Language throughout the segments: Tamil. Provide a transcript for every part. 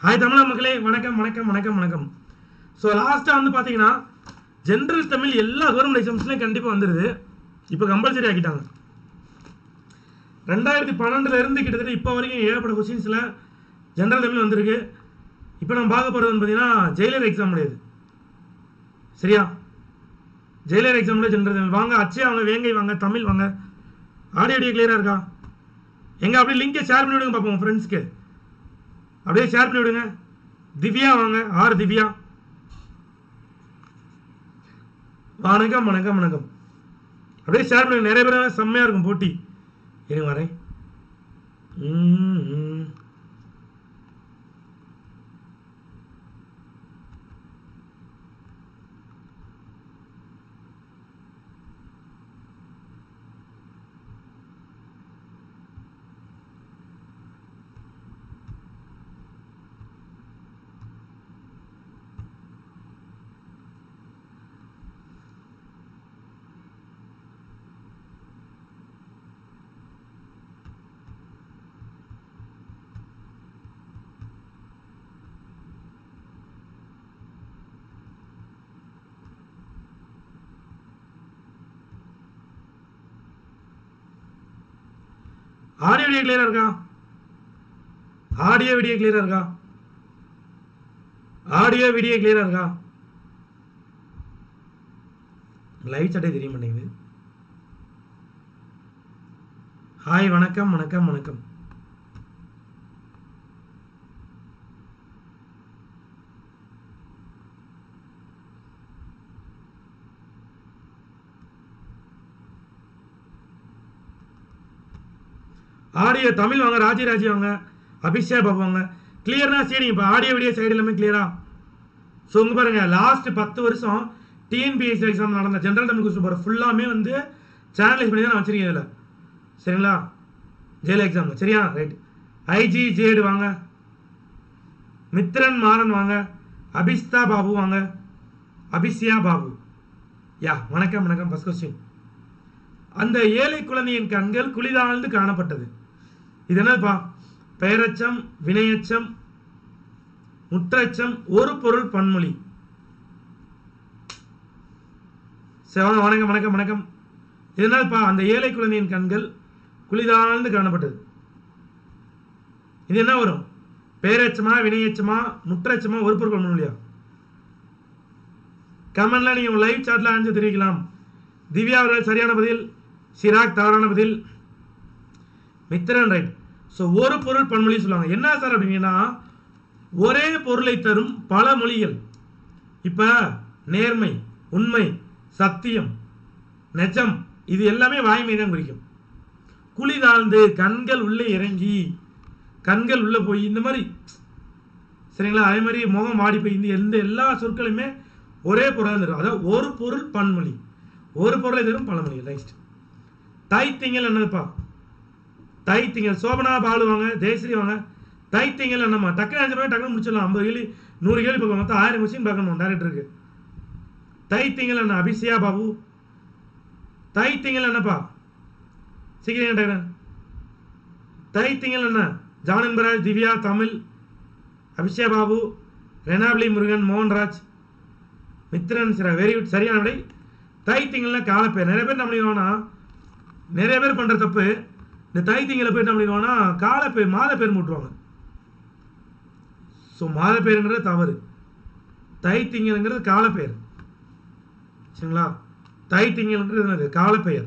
ஹாய் தமிழக மக்களே வணக்கம் வணக்கம் வணக்கம் வணக்கம் ஸோ லாஸ்ட்டாக வந்து பார்த்தீங்கன்னா ஜென்ரல் தமிழ் எல்லா கவர்மெண்ட் எக்ஸாம்ஸ்லையும் கண்டிப்பாக வந்துடுது இப்போ கம்பல்சரி ஆக்கிட்டாங்க ரெண்டாயிரத்தி பன்னெண்டுல இருந்து கிட்டத்தட்ட இப்போ வரைக்கும் ஏகப்பட்ட கொஸ்டின்ஸில் ஜென்ரல் தமிழ் வந்திருக்கு இப்போ நம்ம பார்க்க போகிறது வந்து பார்த்தீங்கன்னா ஜெயிலர் எக்ஸாம் முடியாது சரியா ஜெயிலர் எக்ஸாம்ல ஜென்ரல் தமிழ் வாங்க அச்சே வாங்க வேங்கை வாங்க தமிழ் வாங்க ஆடியோ ஆடியோ கிளியராக இருக்கா எங்க அப்படியே லிங்கை ஷேர் பண்ணி விடுங்க பார்ப்போம் ஃப்ரெண்ட்ஸ்க்கு அப்படியே ஷேர் பண்ணி விடுங்க திவ்யா வாங்க ஆர் திவ்யா வணக்கம் வணக்கம் வணக்கம் அப்படியே ஷேர் பண்ணுங்க நிறைய பேர் செம்மையா இருக்கும் போட்டி இருங்க வரேன் ம், ம். ஆடியோ வீடியோ கிளியரா இருக்கா ஆடியோ வீடியோ கிளியரா இருக்கா ஆடியோ வீடியோ கிளியரா இருக்கா லைவ் சட்டை தெரிய மாட்டேங்குது ஹாய் வணக்கம் வணக்கம் வணக்கம் ஆடியோ தமிழ் வாங்க ராஜி ராஜி வாங்க அபிஷா பாபு வாங்க கிளியர்னா சரி இப்போ ஆடியோ வீடியோ சைடு எல்லாமே கிளியரா ஸோ உங்க பாருங்க லாஸ்ட் பத்து வருஷம் டிஎன்பிஎஸ்சி எக்ஸாம் நடந்த ஜென்ரல் தமிழ் கொஸ்டின் பேப்பர் ஃபுல்லாமே வந்து சேனலைஸ் பண்ணி தான் நான் வச்சிருக்கேன் இதில் சரிங்களா ஜெயில் எக்ஸாம் சரியா ரைட் ஐஜி ஜேடு வாங்க மித்ரன் மாறன் வாங்க அபிஸ்தா பாபு வாங்க அபிசியா பாபு யா வணக்கம் வணக்கம் ஃபர்ஸ்ட் கொஸ்டின் அந்த ஏழை குழந்தையின் கண்கள் குளிதாழ்ந்து காணப்பட்டது இது என்னப்பா பெயரச்சம் வினையச்சம் முற்றச்சம் ஒரு பொருள் பன்மொழி சரி வாங்க வணக்கம் வணக்கம் வணக்கம் இது என்னப்பா அந்த ஏழை குழந்தையின் கண்கள் குளிதாழ்ந்து காணப்பட்டது இது என்ன வரும் பேரச்சமா வினையச்சமா முற்றச்சமா ஒரு பொருள் பன்மொழியா கமெண்ட்ல நீங்க லைவ் சாட்ல ஆன்சர் தெரிவிக்கலாம் திவ்யா அவர்கள் சரியான பதில் சிராக் தவறான பதில் மித்திரன் ரைட் ஸோ ஒரு பொருள் பன்மொழி சொல்லுவாங்க என்ன சார் அப்படின்னா ஒரே பொருளை தரும் பல மொழிகள் இப்ப நேர்மை உண்மை சத்தியம் நெஜம் இது எல்லாமே வாய்மை தான் குறிக்கும் குழி தாழ்ந்து கண்கள் உள்ளே இறங்கி கண்கள் உள்ள போய் இந்த மாதிரி சரிங்களா அதே மாதிரி முகம் வாடி போய் இந்த எந்த எல்லா சொற்களுமே ஒரே பொருளாக தரும் அதாவது ஒரு பொருள் பன்மொழி ஒரு பொருளை தரும் பழமொழி நெக்ஸ்ட் தைத்திங்கள் என்னதுப்பா தைத்திங்கள் சோபனா பாலு வாங்க ஜெயஸ்ரீ வாங்க தைத்திங்கள் என்னம்மா டக்குனு அஞ்சு ரூபாய் டக்குனு முடிச்சிடலாம் ஐம்பது கேள்வி நூறு கேள்வி பார்க்கணும் மொத்தம் ஆயிரம் கொஸ்டின் பார்க்கணும் டேரக்டருக்கு தைத்திங்கள் என்ன அபிஷியா பாபு தைத்திங்கள் என்னப்பா சீக்கிரம் டக்குனு தைத்திங்கள் என்ன ஜானன்பராஜ் திவ்யா தமிழ் அபிஷியா பாபு ரெனாப்லி முருகன் மோகன்ராஜ் மித்ரன் சிரா வெரி குட் சரியான விடை தைத்திங்கள்ல காலப்பேர் நிறைய பேர் என்ன பண்ணிடுவாங்கன்னா நிறைய பேர் பண்ற தப்பு இந்த தைத்திங்களை போய் என்ன பண்ணிடுவாங்கன்னா காலப்பேர் மாத பேர் மூட்டுவாங்க ஸோ மாத பேருங்கிறது தவறு தைத்திங்கங்கிறது காலப்பெயர் சரிங்களா தைத்திங்கங்கிறது என்னது காலப்பெயர்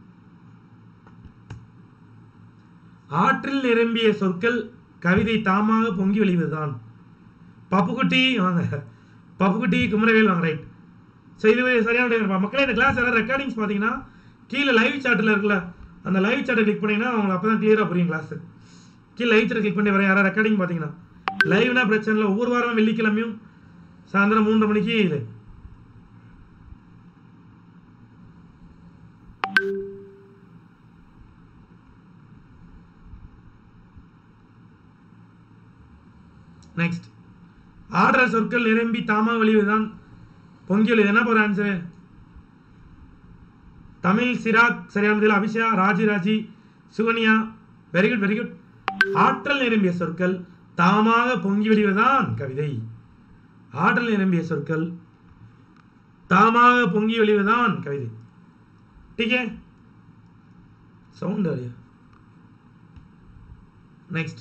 ஆற்றில் நிரம்பிய சொற்கள் கவிதை தாமாக பொங்கி வெளிவதுதான் பப்புக்குட்டி வாங்க பப்புக்குட்டி குமரவேல் வாங்க ரைட் ஸோ இது சரியான time இருப்பா. மக்களே இந்த கிளாஸ் எல்லாம் ரெக்கார்டிங்ஸ் பார்த்தீங்கன்னா கீழே லைவ் சாட்டில் இருக்குல்ல அந்த லைவ் சாட்டை கிளிக் பண்ணீங்கன்னா உங்களுக்கு அப்போ தான் கிளியராக புரியும் கிளாஸ் கீழே லைவ் சாட்டை கிளிக் பண்ணி வர யாராவது ரெக்கார்டிங் பார்த்தீங்கன்னா லைவ்னா பிரச்சனை இல்லை ஒவ்வொரு வாரம் வெள்ளிக்கிழமையும் சாயந்தரம் மூன்று மணிக்கு இது நெக்ஸ்ட் ஆடுற சொற்கள் நிரம்பி தாமா வெளிவதுதான் பொங்கியல் இது என்ன போற ஆன்சரு தமிழ் சிராக் சரியான பதில் Abisha Raji Raji Sukanya very good very good ஆற்றல் நிரம்பிய சொற்கள் தாமாக பொங்கி வெளிவதுதான் கவிதை ஆற்றல் நிரம்பிய சொற்கள் தாமாக பொங்கி வெளிவதுதான் கவிதை ठीक है சவுண்ட் ஆடியா நெக்ஸ்ட்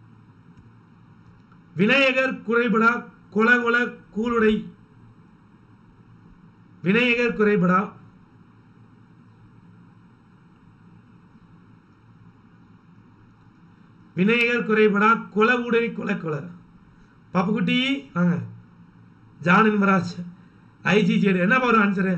விநாயகர் குறைபடா கொல கொல கூலுடை விநாயகர் குறைபடா விநாயகர் குறைபடா கொல உடை கொல கொல பாப்புக்குட்டி வாங்க ஜான் இன்பராஜ் ஐஜி ஜேடு என்ன வரும் ஆன்சரு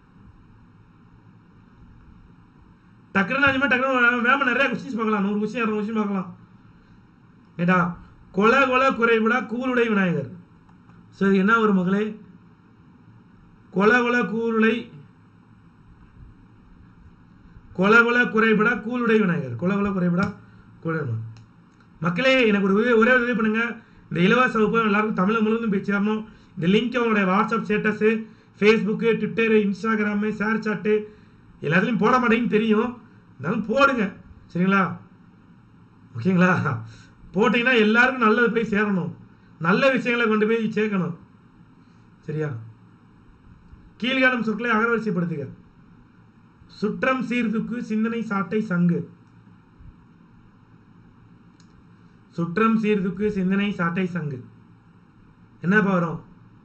டக்குனு அஞ்சு டக்குனு மேம் நிறைய கொஸ்டின்ஸ் பார்க்கலாம் நூறு கொஸ்டின் இரநூறு கொஸ்டின் பார்க்கலாம் ஏடா கொல கொல குறைவிடா கூருடை விநாயகர் சரி என்ன ஒரு மகளே கொல கொல கூருடை கொல கொல குறைபடா கூலுடை விநாயகர் கொல கொல குறைபடா கூலுடை மக்களே எனக்கு ஒரு உதவி- ஒரே ஒரு உதவி பண்ணுங்க இந்த இலவச வகுப்பு எல்லாருக்கும் தமிழ் முழுவதும் போய் சேரணும் இந்த லிங்க் உங்களுடைய WhatsApp status Facebook Twitter Instagram share chat எல்லாத்துலேயும் போட மாட்டேங்குன்னு தெரியும் இருந்தாலும் போடுங்க சரிங்களா ஓகேங்களா போட்டிங்கன்னா எல்லாருக்கும் நல்லது போய் சேரணும் நல்ல விஷயங்களை கொண்டு போய் சேர்க்கணும் சரியா கீழ்காணும் சொற்களை அகரவரிசைப்படுத்துக சுற்றம் சீர்துக்கு சிந்தனை சாட்டை சங்கு சுற்றம் சீர்துக்கு சிந்தனை சாட்டை சங்கு என்ன வரும்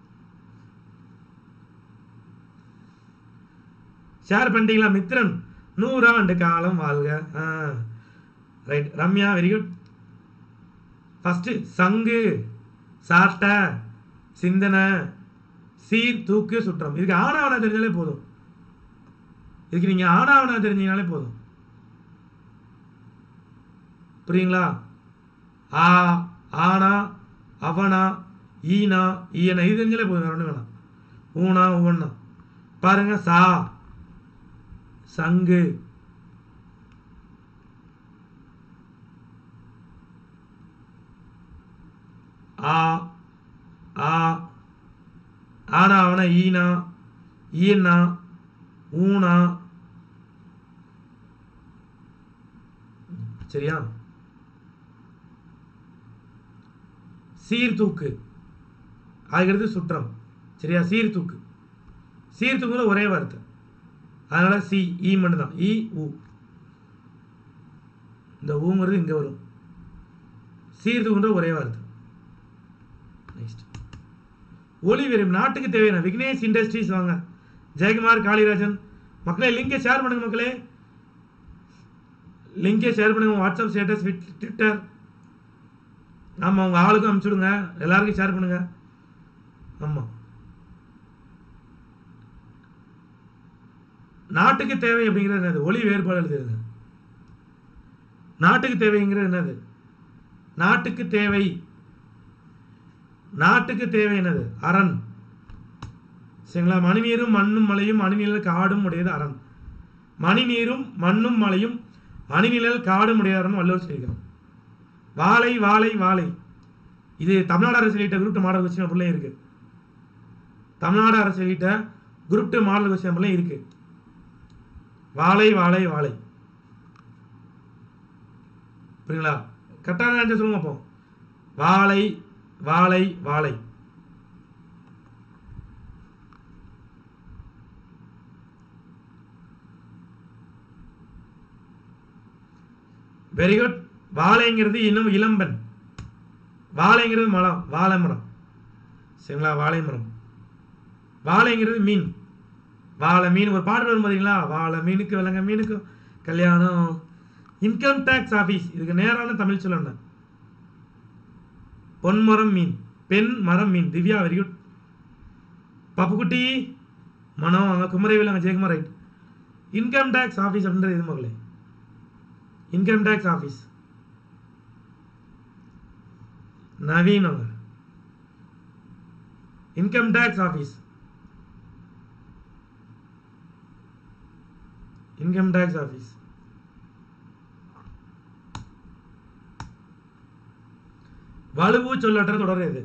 ஷேர் பண்ணிட்டீங்களா மித்ரன் நூறாண்டு காலம் வாழ்க right Ramya very good first சங்கு சாட்டை சிந்தனை சீர் தூக்கு சுற்றம் இதுக்கு ஆனாவனா தெரிஞ்சாலே போதும் இதுக்கு நீங்கள் ஆனாவனா தெரிஞ்சீங்கனாலே போதும் புரியுங்களா ஆ ஆனா அவனா ஈனா ஈயனா இது தெரிஞ்சாலே போதும் வேற ஒன்றும் வேணாம் ஊனா ஒவ்வொன்னா பாருங்க சா சங்கு ஆ ஆ ஆனா அவனா ஈனா ஈனா ஊனா சரியா சீர்தூக்கு அதுக்கடுத்து சுற்றம் சரியா சீர்தூக்கு சீர்தூக்குல ஒரே வார்த்தை அதனால சி ஈ மட்டும்தான் இ உ இந்த ஊங்கிறது இங்க வரும் சீர்தூக்குன்ற ஒரே வார்த்தை நெக்ஸ்ட் ஒளி விரும்பு நாட்டுக்கு தேவையான விக்னேஷ் இண்டஸ்ட்ரீஸ் வாங்க ஜெயக்குமார் காளிராஜன் மக்களே லிங்கை ஷேர் பண்ணுங்க மக்களே லிங்கை ஷேர் பண்ணுங்க வாட்ஸ்அப் ஸ்டேட்டஸ் ட்விட்டர் ஆமாம் உங்கள் ஆளுக்கும் அனுப்பிச்சுடுங்க எல்லாருக்கும் ஷேர் பண்ணுங்க ஆமாம் நாட்டுக்கு தேவை அப்படிங்கிறது என்னது ஒளி வேறுபாடு எழுதுறது நாட்டுக்கு தேவைங்கிறது என்னது நாட்டுக்கு தேவை நாட்டுக்கு தேவை என்னது அரண் சரிங்களா மணிநீரும் மண்ணும் மலையும் அணிநிழல் காடும் உடையது அரண் மணிநீரும் மண்ணும் மலையும் அணிநிழல் காடும் உடையதுன்னு வள்ளுவர் சொல்லியிருக்கிறோம் வாழை வாழை வாழை இது தமிழ்நாடு அரசு வெளியிட்ட குரூப் டூ மாடல் கொஸ்டின் அப்படிலாம் இருக்கு தமிழ்நாடு அரசு வெளியிட்ட குரூப் டூ மாடல் கொஸ்டின் அப்படிலாம் இருக்கு வாழை வாழை வாழை புரியுங்களா கரெக்டான ஆன்சர் சொல்லுங்க அப்போ வாழை வாழை வாழை வெரி குட் வாழைங்கிறது இன்னும் இளம்பெண் வாழைங்கிறது மரம் வாழை மரம் சரிங்களா வாழை மரம் வாழைங்கிறது மீன் வாழை மீன் ஒரு பாட்டு வரும் பார்த்தீங்களா வாழை மீனுக்கு விலங்க மீனுக்கு கல்யாணம் இன்கம் டேக்ஸ் ஆஃபீஸ் இதுக்கு நேரான தமிழ் சொல்லணும் பொன்மரம் மீன் பெண் மரம் மீன் திவ்யா வெரி குட் பப்புக்குட்டி மனம் அங்கே குமரவேல் அங்கே Jayakumar right income tax office அப்படின்றது இது மகளே இன்கம் டேக்ஸ் ஆஃபீஸ் நவீன் அவங்க income tax office income tax office வலுவு சொல்லற்ற தொடர் எது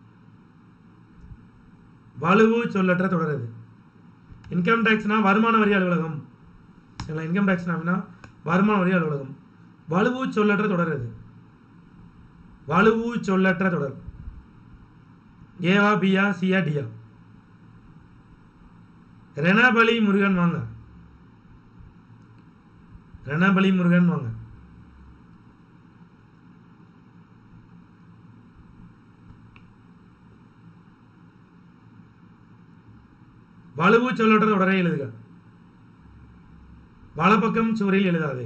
வலுவு சொல்லற்ற தொடர் எது இன்கம் டேக்ஸ்னா வருமான வரி அலுவலகம் சரிங்களா இன்கம் டேக்ஸ்னா அப்படின்னா வருமான வரி அலுவலகம் வலுவு சொல்லற்ற தொடர் எது வலுவு சொல்லற்ற தொடர் ஏவா பியா சியா டியா ரணபலி முருகன் வாங்க ரணபலி முருகன் வாங்க வலுவு சொல்லற்ற தொடரை எழுதுக வலப்பக்கம் சுவரில் எழுதாதே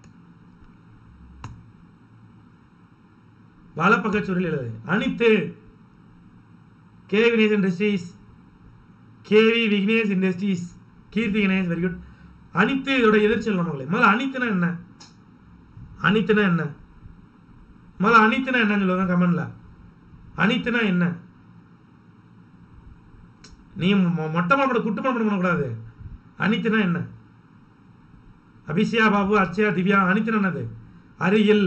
வலப்பக்க சுவரில் எழுதாதே அனித்து K Vinesh industries K V Vignesh industries Keerthi Ganesh very good அனித்து இதோட எதிர்ச்சொல் நம்மளே முதல்ல அனித்துனா என்ன அனித்துனா என்ன முதல்ல அனித்துனா என்னன்னு சொல்லுவாங்க கமெண்ட்ல அனித்துனா என்ன நீ மொ- மொட்டை மாப்பிட குட்டு மாப்பிட பண்ணக்கூடாது அனித்துனா என்ன அபிஷியா பாபு அச்சயா திவ்யா அனித்துனா என்னது அருகில்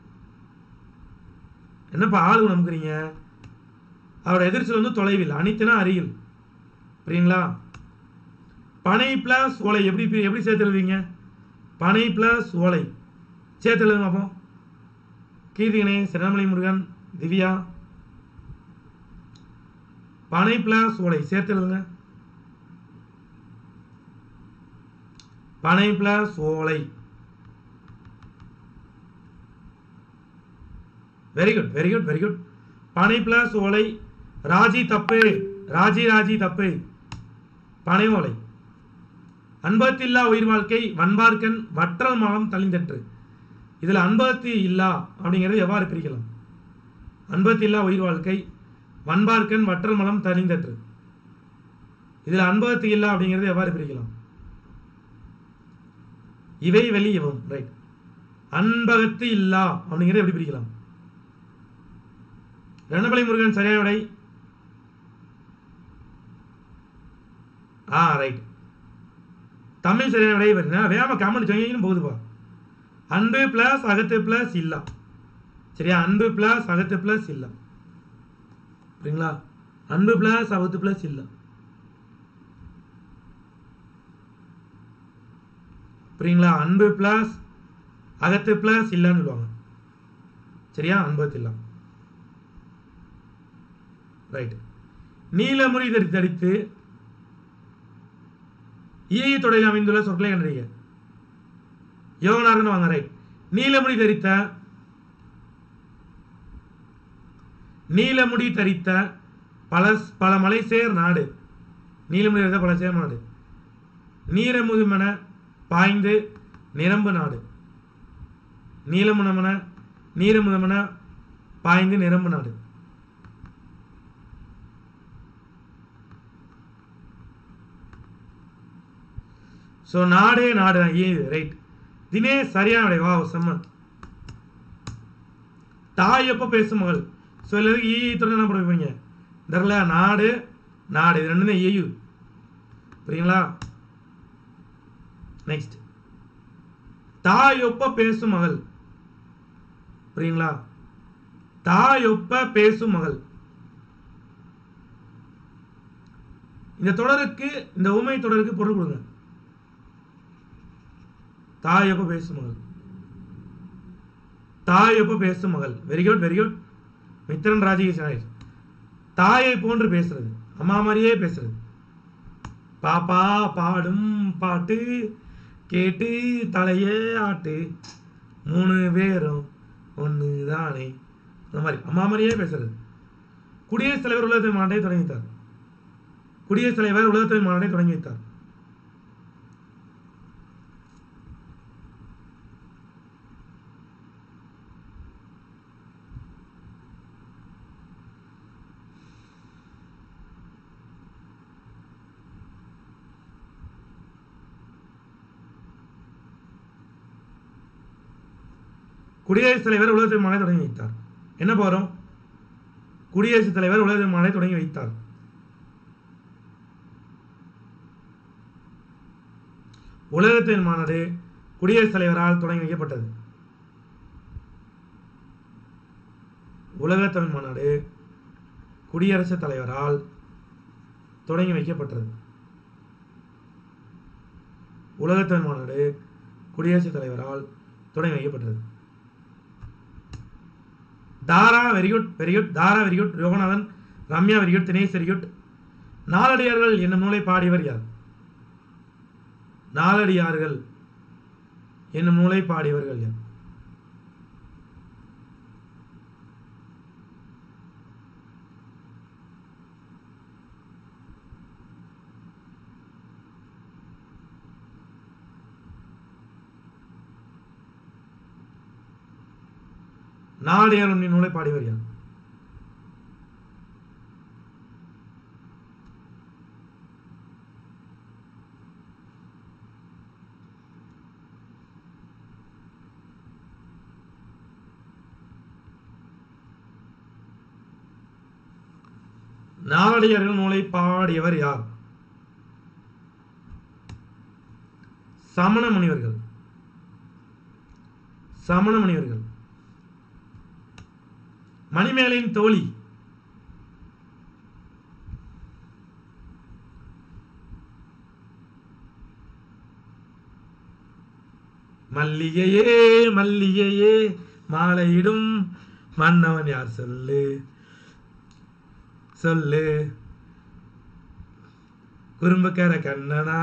என்னப்பா ஆளு நம்புறீங்க அவரோட எதிர்ச்சல் வந்து தொலைவில் அனித்துனா அருகில் புரியுங்களா பனை பிளஸ் ஓலை எப்படி பி- எப்படி சேர்த்து எழுதுவீங்க பனை பிளஸ் ஓலை சேர்த்து எழுதுங்க பார்ப்போம் கீர்த்தி கணேஷ் சிறமலை முருகன் திவ்யா பனை பிளஸ் ஓலை சேர்த்து எழுதுங்க பனை பிளஸ் ஓலை very good very good very good பனை பிளஸ் ஓலை ராஜி தப்பு ராஜி ராஜி தப்பு பனை ஓலை அன்பத்தில்லா உயிர் வாழ்க்கை வன்பார்க்கன் வற்றல் மலம் தளிந்தற்று இதில் அன்பத்தி இல்லா அப்படிங்கிறது எவ்வாறு பிரிக்கலாம் அன்பத்தில்லா உயிர் வாழ்க்கை வன்பார்க்கன் வற்றல் மலம் தளிந்தற்று இதில் அன்பகத்து இல்லா அப்படிங்கிறது எவ்வாறு பிரிக்கலாம் இவை வெளி இவம் ரைட் அன்பகத்து இல்லா அப்படிங்கிறது எப்படி பிரிக்கலாம் ரணபலி முருகன் சரியான விடை ஆ ரைட் தமிழ் சரியான விடை வருது வேகமாக கமெண்ட் சொன்னீங்கன்னு போகுதுப்பா அன்பு பிளஸ் அகத்து பிளஸ் இல்லா சரியா அன்பு பிளஸ் அகத்து பிளஸ் இல்லா புரியுங்களா அன்பு பிளஸ் அகத்து பிளஸ் இல்லா புரியுங்களா அன்பு பிளஸ் அகத்து பிளஸ் இல்லைன்னு சொல்லுவாங்க சரியா அன்பத்து இல்லா ரைட் நீலமுறி தடி தடித்து ஈய தொடரில் அமைந்துள்ள சொற்களை கண்டறிக யோகநாதன் வாங்க ரைட் நீலமுடி தரித்த நீலமுடி தரித்த பல பல மலைசேர் நாடு நீலமுடி தரித்த பல சேர் நாடு நீரமுதுமென பாய்ந்து நிரம்பு நாடு நீலமுனமென நீரமுதமென பாய்ந்து நிரம்பு நாடு ஸோ நாடே நாடு ஏ ரைட் தினேஷ் சரியான விடை வா செம்ம தாய் எப்போ பேசும் மகள் ஸோ எல்லாரும் ஈ தொடர்ந்து என்ன பண்ணுவீங்க தெரில நாடு நாடு இது ரெண்டுமே ஏயு புரியுங்களா நெக்ஸ்ட் தாய் ஒப்ப பேசும் மகள் புரியுங்களா தாய் ஒப்ப பேசும் மகள் இந்த தொடருக்கு இந்த உமை தொடருக்கு பொருள் கொடுங்க தாய் எப்போ பேசும் மகள் தாய் எப்போ பேசும் மகள் very good very good Mithiran Rajakesh தாயை போன்று பேசுறது அம்மா மாதிரியே பேசுறது பாப்பா பாடும் பாட்டு கேட்டு தலையே ஆட்டு மூணு பேரும் ஒன்று தானே அந்த மாதிரி அம்மா மாதிரியே பேசுறது குடியரசுத் தலைவர் உலகத்தை மாநாட்டை தொடங்கி வைத்தார் குடியரசுத் தலைவர் உலகத்தை மாநாட்டை தொடங்கி வைத்தார் குடியரசுத் தலைவர் உலகத்தை மாநாட்டை தொடங்கி வைத்தார் என்ன போறோம் குடியரசுத் தலைவர் உலகத்தை மாநாட்டை தொடங்கி வைத்தார் உலகத்தின் மாநாடு குடியரசுத் தலைவரால் தொடங்கி வைக்கப்பட்டது உலகத்தமிழ் மாநாடு குடியரசுத் தலைவரால் தொடங்கி வைக்கப்பட்டது உலகத்தமிழ் மாநாடு குடியரசுத் தலைவரால் தொடங்கி வைக்கப்பட்டது Tara very good very good Tara very good Yoganathan Ramya very good Dinesh very good நாலடியார்கள் என்னும் நூலை பாடியவர் யார் நாலடியார்கள் என்னும் நூலை பாடியவர்கள் யார் நாலடியார் என்னும் நூலை பாடியவர் யார் நாலடியார்கள் நூலை பாடியவர் யார் சமண முனிவர்கள் சமண முனிவர்கள் மணிமேலின் தோழி மல்லிகையே மல்லிகையே மாலையிடும் மன்னவன் யார் சொல்லு சொல்லு குறும்பக்கார கண்ணனா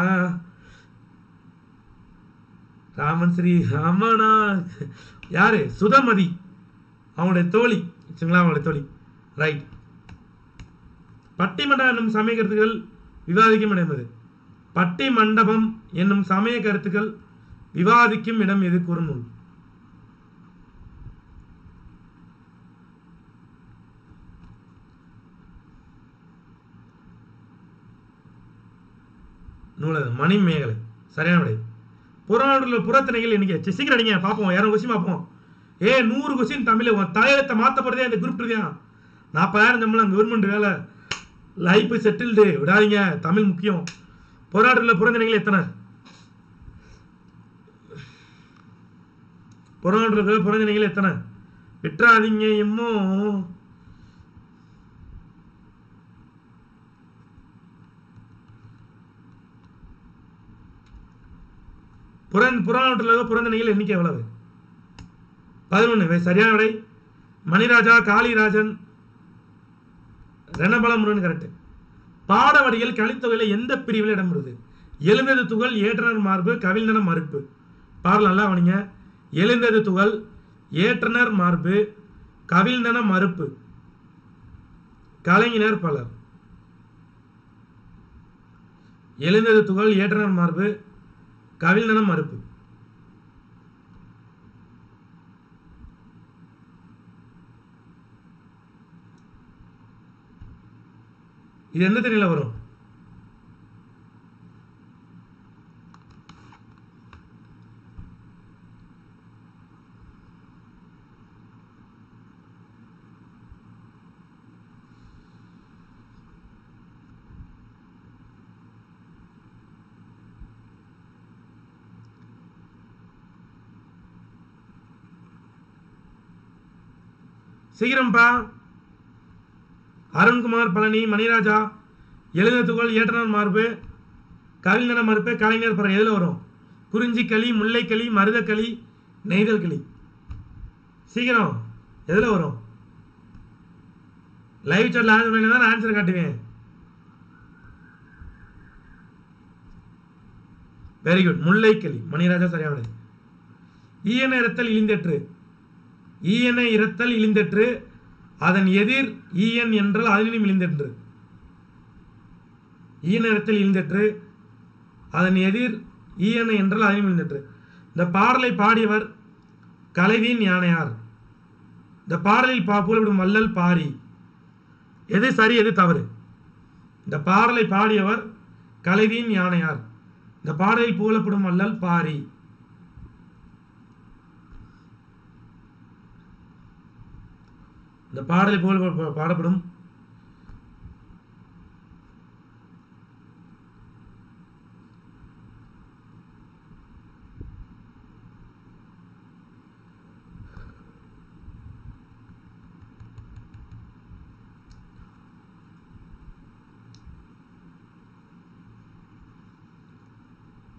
ராமன் ஸ்ரீ ராமனா யாரு சுதமதி அவனுடைய தோழி வச்சுங்களா அவனுடைய தோழி ரைட் பட்டிமன்றம் என்னும் சமய கருத்துக்கள் விவாதிக்கும் இடம் எது பட்டி மண்டபம் என்னும் சமய கருத்துக்கள் விவாதிக்கும் இடம் எது குறுநூல் நூலகம் மணிமேகலை சரியான விடை புறநாடுல புறத்திணைகள் இன்னைக்கு சீக்கிரம் அடிங்க பார்ப்போம் இரநூறு கொஸ்டின் பார்ப்போம் ஏ நூறு கொஸ்டின் தமிழ் உன் தலையெழுத்தை மாற்ற போறதே அந்த குரூப் தான் நாற்பதாயிரம் சம்பளம் கவர்மெண்ட் வேலை லைஃப் செட்டில்டு விடாதீங்க தமிழ் முக்கியம் புறநாடுல புறந்திணைகள் எத்தனை புறநாடுல புறந்திணைகள் எத்தனை விட்டுறாதீங்க இன்னும் புறன் புறநாட்டில் புறந்தனைகள் எண்ணிக்கை எவ்வளவு பதினொன்று சரியான விடை மணிராஜா காளிராஜன் ரணபலம் முருகன் கரெக்ட் பாடவடிகள் கலித்தொகையில் எந்த பிரிவில் இடம்பெறுது எழுந்தது துகள் ஏற்றனர் மார்பு கவிழ்ந்தன மறுப்பு பாடல் நல்லா கவனிங்க எழுந்தது துகள் ஏற்றனர் மார்பு கவிழ்ந்தன மறுப்பு கலைஞர் பலர் எழுந்தது துகள் ஏற்றனர் மார்பு கவிழ்ந்தன மறுப்பு இது எந்த திணையில வரும் சீக்கிரம்ப்பா அருண்குமார் பழனி மணிராஜா எழுத துகள் ஏற்றனர் மார்பு கவிழ்ந்தன மறுப்பு கலைஞர் பிற எதில் வரும் குறிஞ்சி களி முல்லைக்களி மருதக்களி நெய்தல் களி சீக்கிரம் எதில் வரும் லைவ் சாட்டில் ஆன்சர் பண்ணி தான் ஆன்சர் காட்டுவேன் வெரி குட் முல்லைக்களி மணிராஜா சரியான ஈயன இரத்தல் இழிந்தற்று ஈயன இரத்தல் இழிந்தற்று அதன் எதிர் ஈயன் என்றால் அதனினும் இழிந்தற்று ஈயன இரத்தல் இழிந்தற்று அதன் எதிர் ஈயன என்றால் அதனினும் இழிந்தற்று இந்த பாடலை பாடியவர் கலைவின் யானையார் இந்த பாடலில் பா புகழப்படும் வள்ளல் பாரி எது சரி எது தவறு இந்த பாடலை பாடியவர் கலைவின் யானையார் இந்த பாடலில் புகழப்படும் வள்ளல் பாரி இந்த பாடலில் புகழ் பாடப்படும்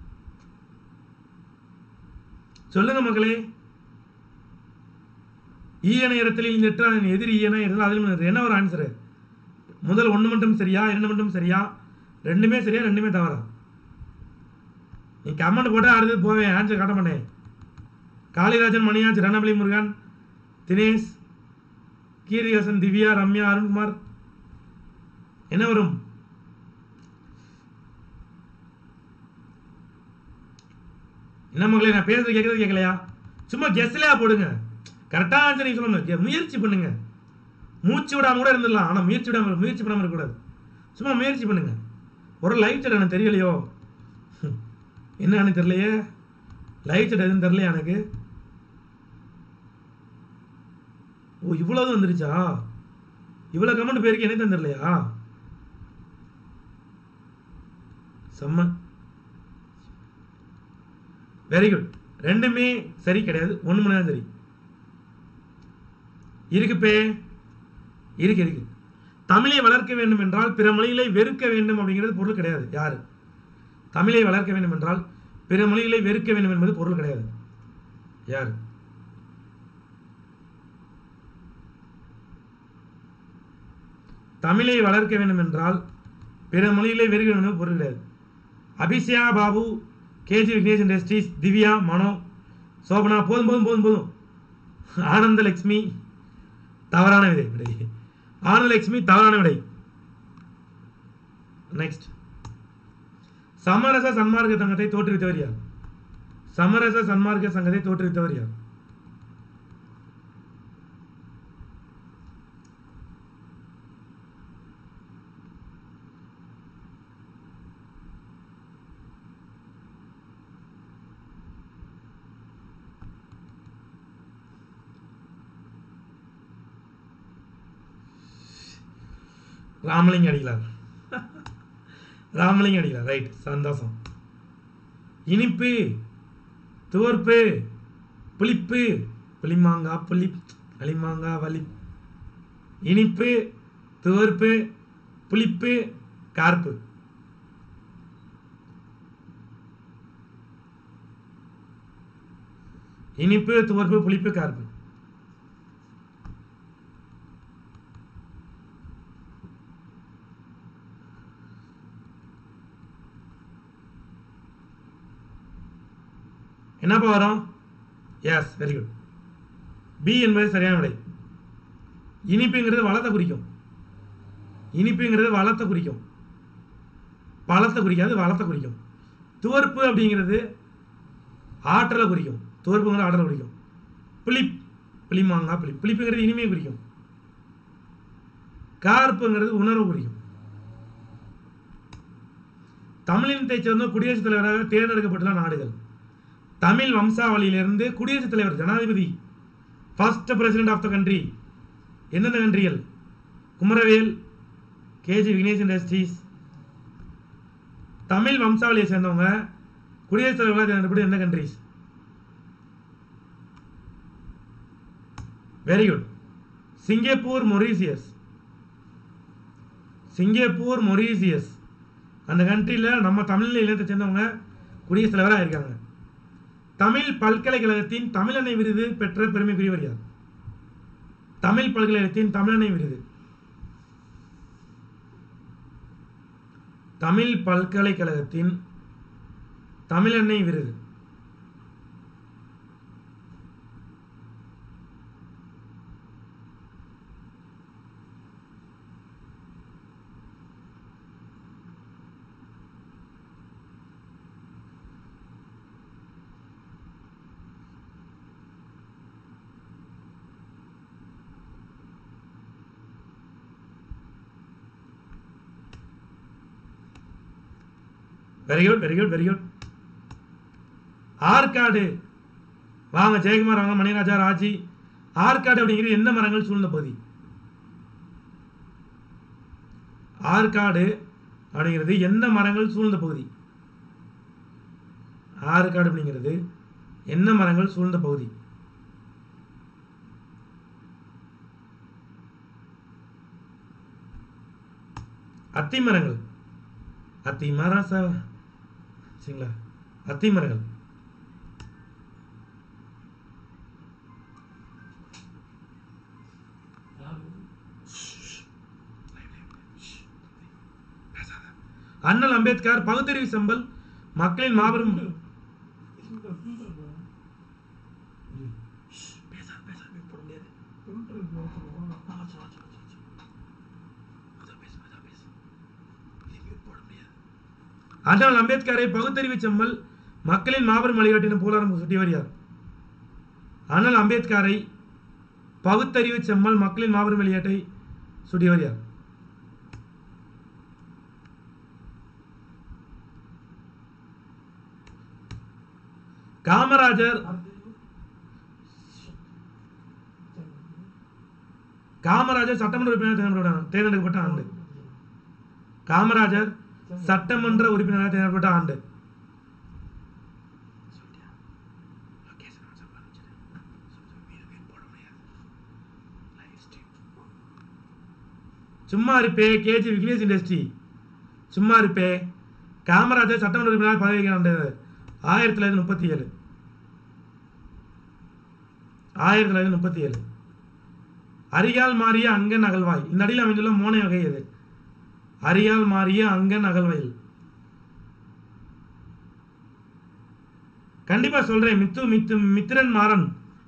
சொல்லுங்க மக்களே ஈயன இடத்தில் நெற்றான் எதிர் ஈயன இருந்தால் அதில் என்ன ஒரு ஆன்சரு முதல் ஒன்று மட்டும் சரியா இரண்டு மட்டும் சரியா ரெண்டுமே சரியா ரெண்டுமே தவறா நீ கமெண்ட் போட்டால் அடுத்தது போவேன் ஆன்சர் காட்ட மாட்டேன் காளிராஜன் மணியாஜ் ரணபலி முருகன் தினேஷ் கீர்த்திஹாசன் திவ்யா ரம்யா அருண்குமார் என்ன வரும் என்ன மகளே நான் பேசுறது கேட்கறது கேட்கலையா சும்மா கெஸ்லையா போடுங்க கரெக்டாக ஆன்சர் நீங்கள் சொல்லணும் கே- முயற்சி பண்ணுங்க மூச்சு விடாம கூட இருந்துடலாம் ஆனால் முயற்சி விடாம முயற்சி பண்ணாமல் இருக்கக்கூடாது சும்மா முயற்சி பண்ணுங்க ஒரு லைவ் செட் எனக்கு தெரியலையோ ஹம். என்னன்னு தெரியலையே லைவ் செட் எதுவும் தெரியலையா எனக்கு ஓ இவ்வளவு வந்துருச்சா இவ்வளோ கமெண்ட் பேருக்கு என்ன தெரியலையா செம்ம வெரி குட் ரெண்டுமே சரி கிடையாது ஒன்று மணி தான் சரி இருக்கு பே இருக்கு இருக்கு தமிழை வளர்க்க வேண்டும் என்றால் பிற மொழிகளை வெறுக்க வேண்டும் அப்படிங்கிறது பொருள் கிடையாது யாரு தமிழை வளர்க்க வேண்டும் என்றால் பிற மொழிகளை வெறுக்க வேண்டும் என்பது பொருள் கிடையாது யார் தமிழை வளர்க்க வேண்டும் என்றால் பிற மொழிகளை வெறுக்க வேண்டும் என்பது பொருள் கிடையாது அபிஷயா பாபு கேஜி விக்னேஷ் இண்டஸ்ட்ரீஸ் திவ்யா மனோ சோபனா போதும் போதும் போதும் போதும் ஆனந்தலட்சுமி தவறான விடை விடை ஆனந்தலட்சுமி தவறான விடை நெக்ஸ்ட் சமரச சன்மார்க்க சங்கத்தை தோற்றுவித்தவர் யார் சமரச சன்மார்க்க சங்கத்தை தோற்றுவித்தவர் யார் ராமலிங்க அடிகளார் ராமலிங்க அடிகளார் ரைட் சந்தோஷம் இனிப்பு துவர்ப்பு புளிப்பு புளிமாங்கா புளி களிமாங்கா வலி இனிப்பு துவர்ப்பு புளிப்பு கார்ப்பு இனிப்பு துவர்ப்பு புளிப்பு கார்ப்பு என்னப்பா வரும் எஸ் வெரி குட் பி என்பது சரியான விடை இனிப்புங்கிறது வளத்தை குறிக்கும் இனிப்புங்கிறது வளத்தை குறிக்கும் பழத்தை குறிக்காது வளத்தை குறிக்கும் துவர்ப்பு அப்படிங்கிறது ஆற்றலை குறிக்கும் துவர்ப்புங்கிறது ஆற்றலை குறிக்கும் புளிப் புளிமாங்கா புளி புளிப்புங்கிறது இனிமையை குறிக்கும் கார்ப்புங்கிறது உணர்வு குறிக்கும் தமிழினத்தைச் சேர்ந்த குடியரசுத் தலைவராக தேர்ந்தெடுக்கப்பட்டுள்ள நாடுகள் தமிழ் வம்சாவளியிலிருந்து குடியரசுத் தலைவர் ஜனாதிபதி first president of the country எந்தெந்த கண்ட்ரிகள் குமரவேல் கேஜி விக்னேஷ் இண்டஸ்ட்ரீஸ் தமிழ் வம்சாவளியை சேர்ந்தவங்க குடியரசுத் தலைவராக தேர்ந்தெடுக்கப்பட்டு எந்த countries very good Singapore Mauritius Singapore Mauritius அந்த கண்ட்ரியில் நம்ம தமிழ் இனத்தை சேர்ந்தவங்க குடியரசுத் தலைவராக இருக்காங்க தமிழ் பல்கலைக்கழகத்தின் தமிழனை விருது பெற்ற பெருமைக்குரியவர் யார் தமிழ் பல்கலைக்கழகத்தின் தமிழனை விருது தமிழ் பல்கலைக்கழகத்தின் தமிழன்னை விருது very good very good very good Arcot வாங்க ஜெயக்குமார் வாங்க மணிராஜா ராஜி ஆற்காடு அப்படிங்கிறது எந்த மரங்கள் சூழ்ந்த பகுதி ஆற்காடு அப்படிங்கிறது எந்த மரங்கள் சூழ்ந்த பகுதி ஆற்காடு அப்படிங்கிறது என்ன மரங்கள் சூழ்ந்த பகுதி அத்தி மரங்கள் அத்தி மரம் ச சரிங்களா அத்தி மரங்கள் அண்ணல் அம்பேத்கர் பகுத்தறிவு செம்பல் மக்களின் மாபெரும் பேசாத, பேசாத, mute போட முடியாது. ஆ, சொல்லு, சொல்லு, சொல்லு, சொல்லு. அதோ பேசு, அதோ பேசு. இது mute போட முடியாது. அண்ணல் அம்பேத்கரை பகுத்தறிவு செம்மல் மக்களின் மாபெரும் வழிகாட்டின போலாரம் சுட்டி யார் அண்ணல் அம்பேத்கரை பகுத்தறிவு செம்மல் மக்களின் மாபெரும் விளையாட்டை சுட்டியவர் யார் காமராஜர் காமராஜர் சட்டமன்ற உறுப்பினர் தேர்ந்தெடுக்கப்பட்ட தேர்ந்தெடுக்கப்பட்ட ஆண்டு காமராஜர் சட்டமன்ற உறுப்பினராக தேர்ந்தெடுக்கப்பட்ட ஆண்டு சும்மா இருப்பே கேஜி விக்னேஷ் இண்டஸ்ட்ரி சும்மா இருப்பே காமராஜர் சட்டமன்ற உறுப்பினர் பதவி ஆண்டது ஆயிரத்தி தொள்ளாயிரத்தி முப்பத்தி ஏழு ஆயிரத்தி தொள்ளாயிரத்தி முப்பத்தி ஏழு அரியால் மாறிய அங்கன் அகழ்வாய் இந்த அடியில் அமைந்துள்ள மோனை வகை எது அரியால் மாறிய அங்கன் அகழ்வாயில் கண்டிப்பா சொல்றேன் மித்து மித்து மித்திரன் மாறன்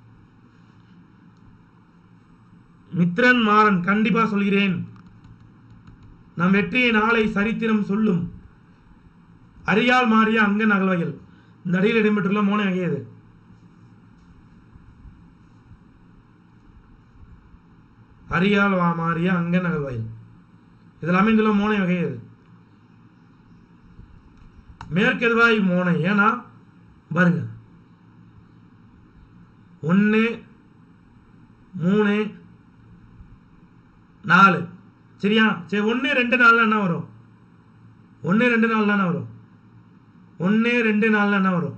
மித்திரன் மாறன் கண்டிப்பா சொல்கிறேன் நம் வெற்றியை நாளை சரித்திரம் சொல்லும் அரியால் மாறிய அங்கன் அகழ்வைகள் இந்த அடியில் இடம்பெற்றுள்ள மோனை வகை எது அரியால் வா மாறிய அங்கன் அகழ்வாயில் இதில் அமைந்துள்ள மோனை வகை எது மேற்கெதுவாய் மோனை ஏன்னா பாருங்க ஒன்று மூணு நாலு சரியா சரி ஒன்று ரெண்டு நாளில் என்ன வரும் ஒன்று ரெண்டு நாளில் என்ன வரும் ஒன்று ரெண்டு நாளில் என்ன வரும்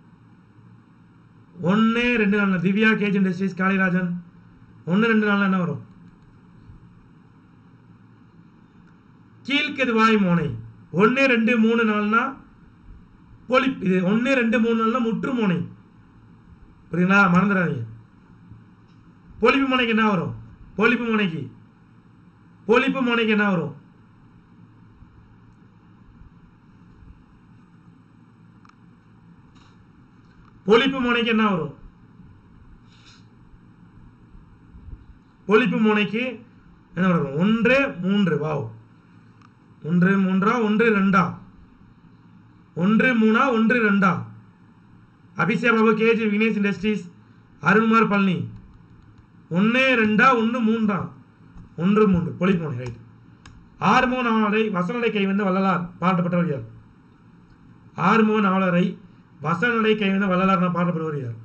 ஒன்று ரெண்டு நாளில் திவ்யா கேஜ் இண்டஸ்ட்ரீஸ் காளிராஜன் ஒன்று ரெண்டு நாளில் என்ன வரும் கீழ்க்கெதுவாய் மோனை ஒன்று ரெண்டு மூணு நாள்னா பொலி இது ஒன்று ரெண்டு மூணு நாள்னா முற்று மோனை புரியுங்களா மறந்துடாதீங்க பொலிப்பு மோனைக்கு என்ன வரும் பொலிப்பு மோனைக்கு பொலிப்பு மோனைக்கு என்ன வரும் பொலிப்பு மோனைக்கு என்ன வரும் பொலிப்பு மோனைக்கு என்ன வரும் ஒன்று மூன்று வாவ் ஒன்று மூன்றா ஒன்று ரெண்டா ஒன்று மூணா ஒன்று ரெண்டா அபிஷேக் பாபு கேஜி விக்னேஷ் இண்டஸ்ட்ரீஸ் அருண்குமார் பழனி ஒன்று ரெண்டா ஒன்று மூன்றா ஒன்று மூன்று பொலிப்போனை ரைட் ஆறுமுக நாவலரை வசனடை கைவந்த வள்ளலார் பாடப்பட்டவர் யார் ஆறுமுக நாவலரை வசனடை கைவந்த வள்ளலார் நான் பாடப்படுவர் யார்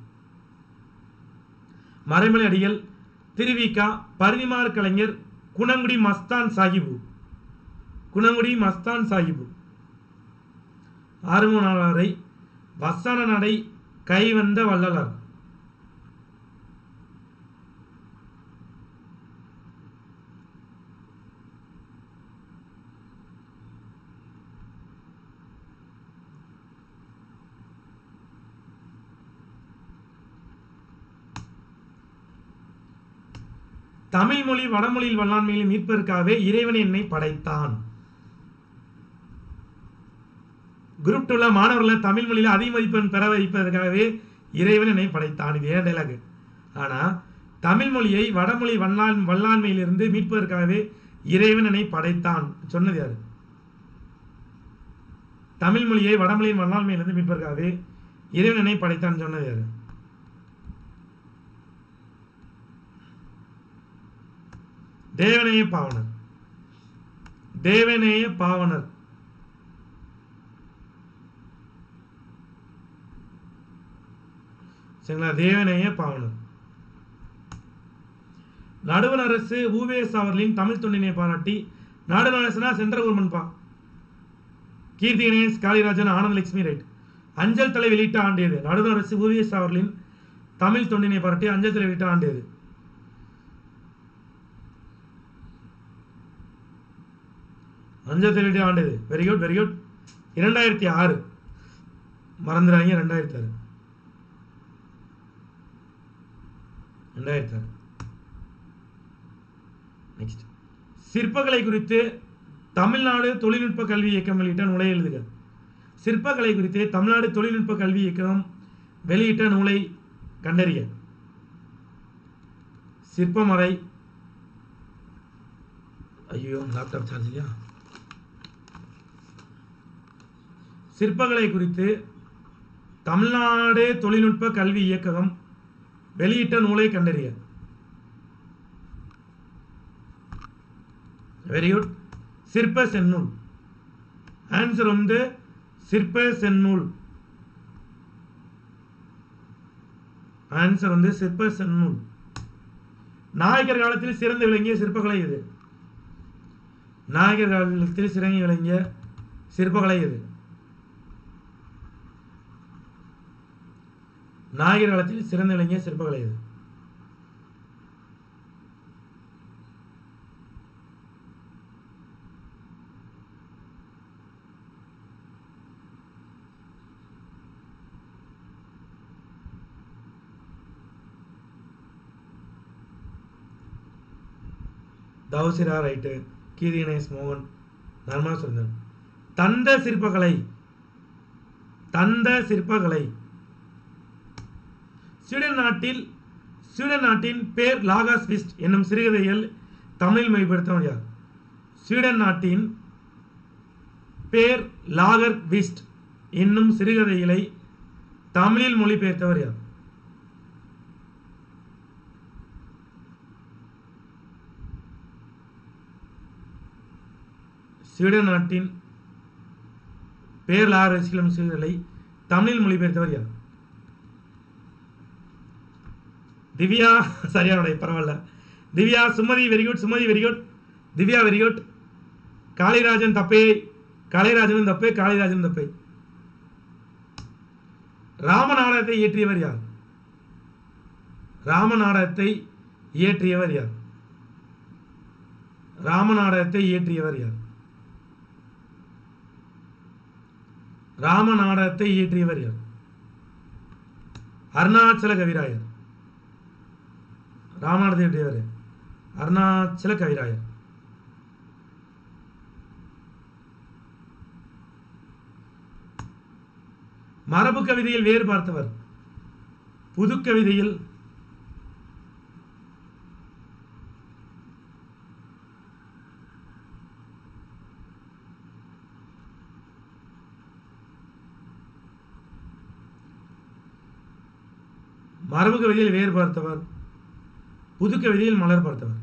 மறைமலை அடிகள் திருவிக்கா பரிதிமார் கலைஞர் குணங்குடி மஸ்தான் சாஹிபு குணங்குடி மஸ்தான் சாஹிபு ஆறுமுக நாவலரை வசன நடை கைவந்த வள்ளலார் தமிழ் மொழி வடமொழியில் வல்லாண்மையில் மீட்பதற்காகவே இறைவன் என்னை படைத்தான் குரூப் டூல மாணவர்களை தமிழ் மொழியில் அதிக மதிப்பெண் பெற வைப்பதற்காகவே இறைவன் என்னை படைத்தான் இது ஏன் டைலாக் ஆனா தமிழ் மொழியை வடமொழி வல்லாண் வல்லாண்மையிலிருந்து மீட்பதற்காகவே இறைவன் என்னை படைத்தான் சொன்னது யாரு தமிழ் மொழியை வடமொழியின் வல்லாண்மையிலிருந்து மீட்பதற்காகவே இறைவன் என்னை படைத்தான் சொன்னது யாரு தேவநேய பாவனர் தேவநேய பாவனர் சரிங்களா தேவநேய பாவனர் நடுவண் அரசு ஊவேஸ் அவர்களின் தமிழ் தொண்டினை பாராட்டி நடுவண் அரசுனா சென்ற கவர்மெண்ட்பா கீர்த்தி கணேஷ் காளிராஜன் ஆனந்த லட்சுமி ரைட் அஞ்சல் தலை வெளியிட்ட ஆண்டியது நடுவண் அரசு ஊவேஸ் அவர்களின் தமிழ் தொண்டினை பாராட்டி அஞ்சல் தலை வெளியிட்ட ஆண்டியது அஞ்சல் தலை வெளியிட்ட ஆண்டியது வெரி குட் வெரி குட் இரண்டாயிரத்தி ஆறு மறந்துடாதீங்க ரெண்டாயிரத்தி ஆறு ரெண்டாயிரத்தி ஆறு நெக்ஸ்ட் சிற்பக்கலை குறித்து தமிழ்நாடு தொழில்நுட்ப கல்வி இயக்கம் வெளியிட்ட நூலை எழுதுக சிற்பக்கலை குறித்து தமிழ்நாடு தொழில்நுட்ப கல்வி இயக்கம் வெளியிட்ட நூலை கண்டறிய சிற்பமறை ஐயோ லேப்டாப் சார்ஜ் இல்லையா சிற்பக்கலை குறித்து தமிழ்நாடு தொழில்நுட்ப கல்வி இயக்ககம் வெளியிட்ட நூலை கண்டறிய வெரி குட் சிற்ப செந்நூல் ஆன்சர் வந்து சிற்ப செந்நூல் ஆன்சர் வந்து சிற்ப செந்நூல் நாயக்கர் காலத்தில் சிறந்து விளங்கிய சிற்பக்கலை எது நாயக்கர் காலத்தில் சிறங்கி விளங்கிய சிற்பக்கலை எது நாயகர் காலத்தில் சிறந்து விளங்கிய சிற்பக்கலை எது தௌசிரா ரைட்டு கீதி கணேஷ் மோகன் நர்மனா சுரந்தன் தந்த சிற்பக்கலை தந்த சிற்பக்கலை ஸ்வீடன் நாட்டில் ஸ்வீடன் நாட்டின் பேர் லாகாஸ் விஸ்ட் என்னும் சிறுகதையில் தமிழில் மொழிபெயர்த்தவன் யார் ஸ்வீடன் நாட்டின் பேர் லாகர் விஸ்ட் என்னும் சிறுகதைகளை தமிழில் மொழிபெயர்த்தவர் யார் ஸ்வீடன் நாட்டின் பேர் லாகர் விஸ்ட் என்னும் சிறுகதை தமிழில் மொழிபெயர்த்தவர் யார் திவ்யா சரியான விடை, பரவாயில்ல Divya Sumathi very good Sumathi very good Divya very good Kalirajan தப்பே காளிராஜனும் தப்பே காளிராஜனும் தப்பே ராமநாடகத்தை இயற்றியவர் யார் ராமநாடகத்தை இயற்றியவர் யார் ராமநாடகத்தை இயற்றியவர் யார் ராமநாடகத்தை இயற்றியவர் யார் அருணாச்சல கவிராயர் ராமநாதத்தை இயற்றியவர் அருணாச்சல கவிராயர் மரபு கவிதையில் வேறு பார்த்தவர் புது கவிதையில் மரபு கவிதையில் வேறு பார்த்தவர் புது கவிதையில் மலர் பார்த்தவர்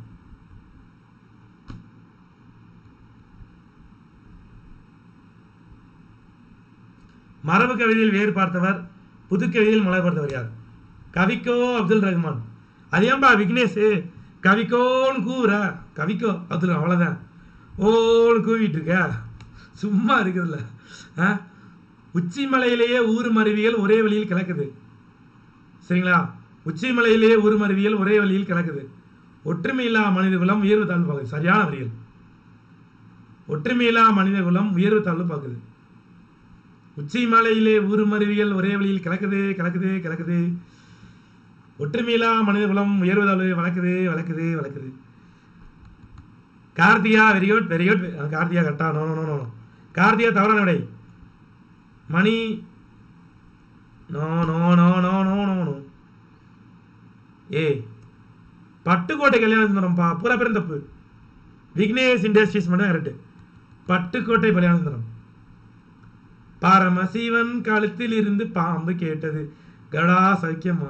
மரபு கவிதையில் வேறு பார்த்தவர் புது கவிதையில் மலர் பார்த்தவர் யார் கவிக்கோ அப்துல் ரஹ்மான் அது ஏன்பா விக்னேஷ் கவிக்கோன்னு கூவுற கவிக்கோ அப்துல் அவ்வளோதான் ஓன்னு கூவிட்டு இருக்க சும்மா இருக்குதுல்ல ஆ உச்சி மலையிலேயே ஊர் மருவியல் ஒரே வழியில் கிடக்குது சரிங்களா உச்சி மலையிலேயே ஊர் மருவியல் ஒரே வழியில் கிடக்குது ஒற்றுமையில்லா மனித குலம் உயர்வு தாழ்வு பார்க்குது சரியான வரிகள் ஒற்றுமையில்லா மனித குலம் உயர்வு தாழ்வு பார்க்குது உச்சி மலையிலே ஊர் மருவியல் ஒரே வழியில் கிடக்குது கிடக்குது கிடக்குது ஒற்றுமையிலா மனித குலம் உயர்வு தாழ்வு வளர்க்குது வளர்க்குது வளர்க்குது Karthiya very good very good Karthiya கரெக்டா no no no no Karthiya தவறான விடை Mani no no no no no no no ஏய் பட்டுக்கோட்டை கல்யாண சுந்தரம்ப்பா பூரா பேரும் தப்பு விக்னேஷ் இண்டஸ்ட்ரீஸ் மட்டும் கரெக்ட் பட்டுக்கோட்டை கல்யாண சுந்தரம் பரமசிவன் கழுத்தில் இருந்து பாம்பு கேட்டது கடா சௌக்கியமா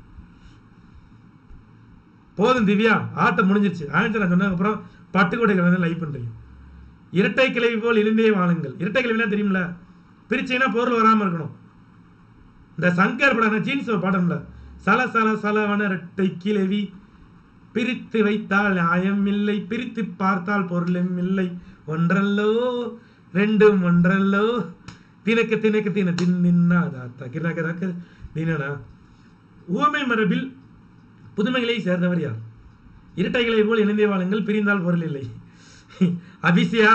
போதும் திவ்யா ஆட்டம் முடிஞ்சிருச்சு ஆன்சர் நான் சொன்னதுக்கு அப்புறம் பட்டுக்கோட்டை வந்து லைக் பண்றீங்க இரட்டை கிளவி போல் இழிந்தே வாழுங்கள் இரட்டை கிளவினா தெரியுமில பிரிச்சீங்கன்னா பொருள் வராம இருக்கணும் இந்த சங்கர் படம் ஜீன்ஸ் ஒரு பாடம்ல சல சல சலவன இரட்டை கிளவி பிரித்து வைத்தால் நியாயம் இல்லை பிரித்து பார்த்தால் பொருளும் இல்லை ஒன்றல்லோ ரெண்டும் ஒன்றல்லோ தினக்கு தினக்கு தின தின்னா தகிரக ரக்க தினனா ஊமை மரபில் புதுமைகளை சேர்ந்தவர் யார் இரட்டைகளை போல் இணைந்தே வாழுங்கள் பிரிந்தால் பொருள் இல்லை Abishya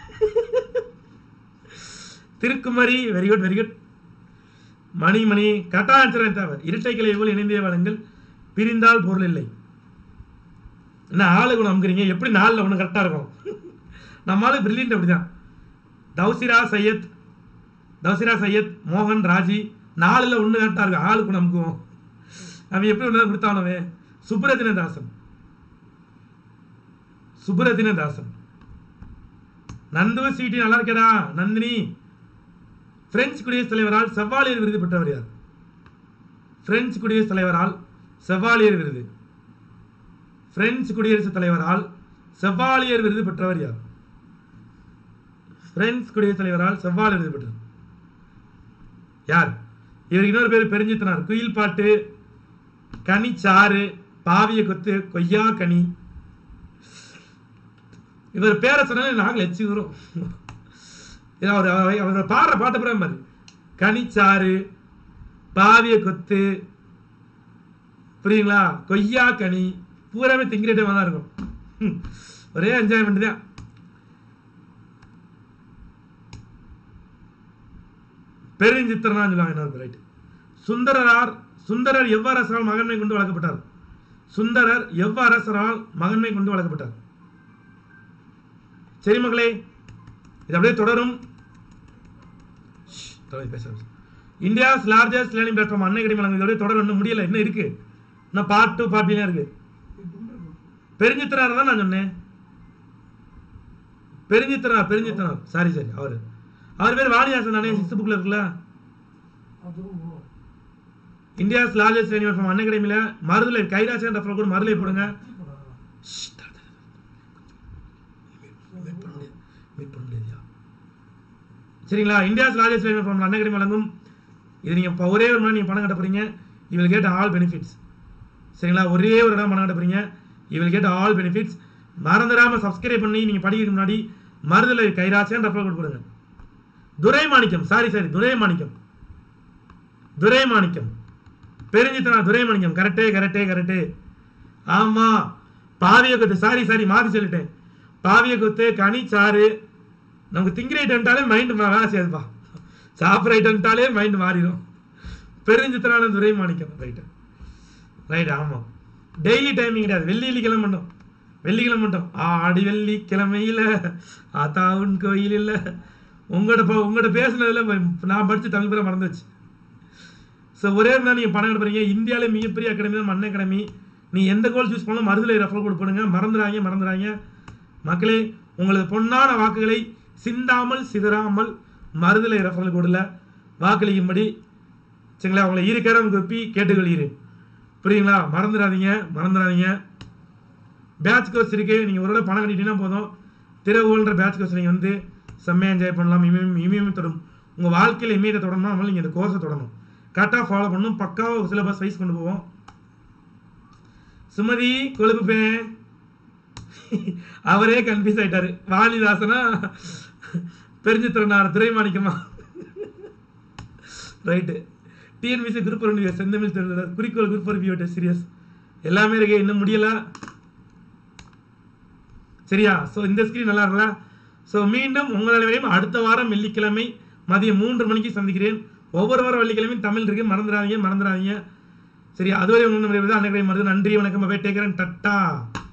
Thirukumari very good very good Mani Mani கரெக்டா ஆன்சர் தவிர இரட்டை கிளை போல் இணைந்தே வாழுங்கள் பிரிந்தால் பொருள் இல்லை என்ன ஆளு குணம் அமுக்குறீங்க எப்படி நாலில் ஒன்று கரெக்டாக இருக்கும் நம்மளால பிரில்லியன்ட் அப்படிதான் தௌசிரா சையத் தௌசிரா சையத் மோகன் ராஜி நாலுல ஒன்று கரெக்டாக இருக்கு ஆளுக்கு நமக்கும் அவன் எப்படி ஒன்று கொடுத்தானவே சுப்ரதின தாசன் சுப்ரதின தாசன் நந்துவ சீட்டி நல்லா இருக்கடா நந்தினி பிரெஞ்சு குடியரசுத் தலைவரால் செவ்வாலியர் விருது பெற்றவர் யார் பிரெஞ்சு குடியரசுத் தலைவரால் செவ்வாலியர் விருது பிரெஞ்சு குடியரசுத் தலைவரால் செவ்வாலியர் விருது பெற்றவர் யார் பிரெஞ்சு குடியரசுத் தலைவரால் செவ்வாலியர் விருது பெற்றவர் யார் இவருக்கு இன்னொரு பேர் பெருஞ்சித்தனார் குயில் பாட்டு கனிச்சாறு பாவிய கொத்து கொய்யா கனி இவர் பேரை சொன்னாலே நாங்கள் எச்சி வரும் ஏன்னா அவர் அவர் அவர் பாடுற பாட்டு புறம் பாரு கனிச்சாறு பாவிய கொத்து புரியுங்களா கொய்யா கனி பூராமே திங்கிற டைமாக தான் இருக்கும் ஹம். ஒரே என்ஜாய்மெண்ட் தான் பெருஞ்சித்திரனா சொல்லுவாங்க இன்னொரு ரைட் சுந்தரரார் சுந்தரர் எவ்வரசரால் மகன்மை கொண்டு வளர்க்கப்பட்டார் சுந்தரர் எவ்வரசரால் மகன்மை கொண்டு வளர்க்கப்பட்டார் சரி மகளே இது அப்படியே தொடரும் ஷ், தொடர்ந்து பேச இந்தியாஸ் லார்ஜஸ்ட் லேர்னிங் பிளாட்ஃபார்ம் அன்னை கிடை இது அப்படியே தொடரும் இன்னும் முடியல இன்னும் இருக்கு இன்னும் பார்ட் டூ பார்ட் இருக்கு பெருஞ்சித்திரார் தான் நான் சொன்னேன் பெருஞ்சித்திரார் பெருஞ்சித்திரார் சாரி சாரி அவர் அவர் பேர் வாணிதாசன் தானே சிக்ஸ்த் புக்ல இருக்குல்ல இந்தியாஸ் லார்ஜஸ்ட் லேர்னிங் பிளாட்ஃபார்ம் அன்னை அகாடமியில மருதுலை கைராசன் ரெஃபர் கூட மருதுலை போடுங்க ஷ், தர, தர, தர. மீட் பண்ண முடியாது மீட் பண்ண முடியாதுயா சரிங்களா India's largest learning platform Annai academy வழங்கும் இது நீங்க இப்ப ஒரே ஒரு நாள் நீங்க பணம் கட்ட போறீங்க you will get all benefits சரிங்களா ஒரே ஒரு இடம் பணம் கட்ட போறீங்க you will get all benefits மறந்துடாம சப்ஸ்கிரைப் பண்ணி நீங்க படிக்கிறதுக்கு முன்னாடி மருதுலை கைராசியான் ரெஃபர் கோட் கொடுங்க துரை மாணிக்கம் சாரி சாரி துரை மாணிக்கம் துரை மாணிக்கம் பெருஞ்சித்தனா துரை மாணிக்கம் கரெக்டே கரெக்டே கரெக்டே ஆமா பாவிய கொத்து சாரி சாரி மாத்தி சொல்லிட்டேன் பாவிய கொத்து கனி சாறு நமக்கு திங்கிற ஐட்டம்ட்டாலே மைண்ட் வேலை செய்யாதுப்பா சாப்பிட்ற ஐட்டம்ட்டாலே மைண்ட் மாறிடும் பெருஞ்சித்தனான துரை மாணிக்கம் ரைட்டு ரைட் ஆமாம் டெய்லி டைமிங் கிடையாது வெள்ளி வெள்ளிக்கிழமை மட்டும் வெள்ளிக்கிழமை மட்டும் ஆடி வெள்ளி கிழமையில ஆத்தாவுன் கோயில் இல்ல உங்களோட ப- உங்களோட பேசுனதுல ம- நான் படிச்ச தமிழ் பேரை மறந்துச்சு ஸோ ஒரே ஒரு நாள் நீங்கள் பணம் எடுப்பீங்க இந்தியாவிலே மிகப்பெரிய அகாடமி தான் மண்ண அகாடமி நீ எந்த கோல் சூஸ் பண்ணாலும் மருதுலை ரெஃபர் கோட் பண்ணுங்க மறந்துடாங்க மறந்துடாங்க மக்களே உங்களது பொன்னான வாக்குகளை சிந்தாமல் சிதறாமல் மருதுலை ரெஃபரல் கோடில் வாக்களிக்கும்படி சரிங்களா உங்களை இருக்கரம் குப்பி கேட்டுக்கொள்கிறேன் புரியுங்களா மறந்துடாதீங்க மறந்துடாதீங்க பேட்ச் கோர்ஸ் இருக்கு நீங்கள் ஒரு தடவை பணம் கட்டிட்டீங்கன்னா போதும் திரவுன்ற பேட்ச் கோர்ஸ் நீங்கள் வந்து செம்மையாக என்ஜாய் பண்ணலாம் இமயம் இமயம் தொடரும் உங்கள் வாழ்க்கையில் இமயத்தை தொடரணும் அதனால நீங்கள் இந்த கோர்ஸை தொடரணும் கரெக்டாக ஃபாலோ பண்ணணும் பக்காவாக சிலபஸ் வைஸ் கொண்டு போவோம் சுமதி கொழுப்பு அவரே கன்ஃபியூஸ் ஆயிட்டாரு வாணிதாசனா பெருஞ்சித்திரனார் துரைமாணிக்கமா ரைட்டு டிஎன்பிசி குரூப் ரிவ்யூ செந்தமிழ் திருவிழர் குறிக்கோள் குரூப் ரிவ்யூ சீரியஸ் எல்லாமே இருக்கு இன்னும் முடியல சரியா ஸோ இந்த ஸ்கிரீன் நல்லா இருக்குல்ல ஸோ மீண்டும் உங்கள் அனைவரையும் அடுத்த வாரம் வெள்ளிக்கிழமை மதியம் மூன்று மணிக்கு சந்திக்கிறேன் ஒவ்வொரு வாரம் வெள்ளிக்கிழமையும் தமிழ் இருக்கு மறந்துடாதீங்க மறந்துடாதீங்க சரியா அதுவரை உங்கள் அனைவரும் மருந்து நன்றி வணக்கம் டேக்கரன் டட்டா